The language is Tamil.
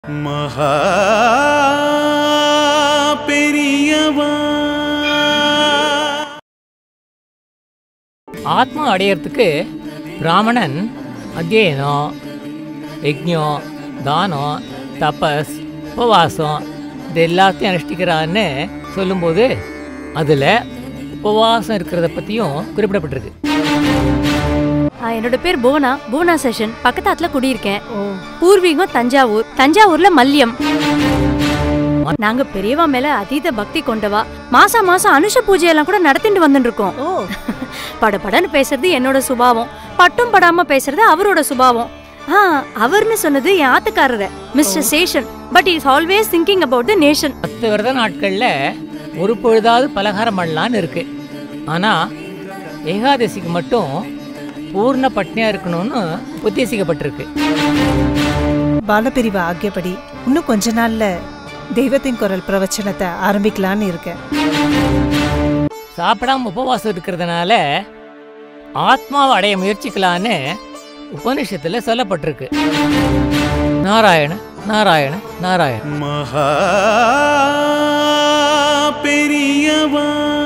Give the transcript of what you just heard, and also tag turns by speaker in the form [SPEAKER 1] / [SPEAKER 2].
[SPEAKER 1] மகா பெரியவா
[SPEAKER 2] ஆத்மா அடையறதுக்கு பிராமணன் அத்தியனம் யஜ்ஞம் தானம் தபஸ் உபவாசம் இது எல்லாத்தையும் அனுஷ்டிக்கிறான்னு சொல்லும்போது அதில் உபவாசம் இருக்கிறத பற்றியும் குறிப்பிடப்பட்டிருக்கு
[SPEAKER 3] ஆ, என்னோட பேர் புவனா புவனா செஷன் பக்கத்தாத்துல குடியிருக்கேன் பூர்வீகம் தஞ்சாவூர் தஞ்சாவூர்ல மல்யம் நாங்க பெரியவா மேல அதீத பக்தி கொண்டவா மாசம் மாசம் அனுஷ பூஜை எல்லாம் கூட நடத்திட்டு வந்துட்டு இருக்கோம் படபடன்னு பேசுறது என்னோட சுபாவம் பட்டும் படாம பேசுறது அவரோட சுபாவம் ஆ அவர்னு சொன்னது என் ஆத்துக்காரரு mister Seshan but is always thinking about the nation
[SPEAKER 2] பத்து விரத நாட்களில் ஒரு பொழுதாவது பலகாரம் பண்ணலான்னு இருக்கு ஆனால் ஏகாதசிக்கு மட்டும் பூர்ண பட்னியாக இருக்கணும்னு உத்தேசிக்கப்பட்டிருக்கு
[SPEAKER 4] பாலபிரிவு ஆகியபடி இன்னும் கொஞ்ச நாள்ல தெய்வத்தின் குரல் பிரவச்சனத்தை ஆரம்பிக்கலான்னு இருக்கேன்
[SPEAKER 2] சாப்பிடாம உபவாசம் இருக்கிறதுனால ஆத்மாவை அடைய முயற்சிக்கலான்னு உபனிஷத்துல சொல்லப்பட்டிருக்கு நாராயண நாராயண நாராயண
[SPEAKER 1] மகா பெரியவா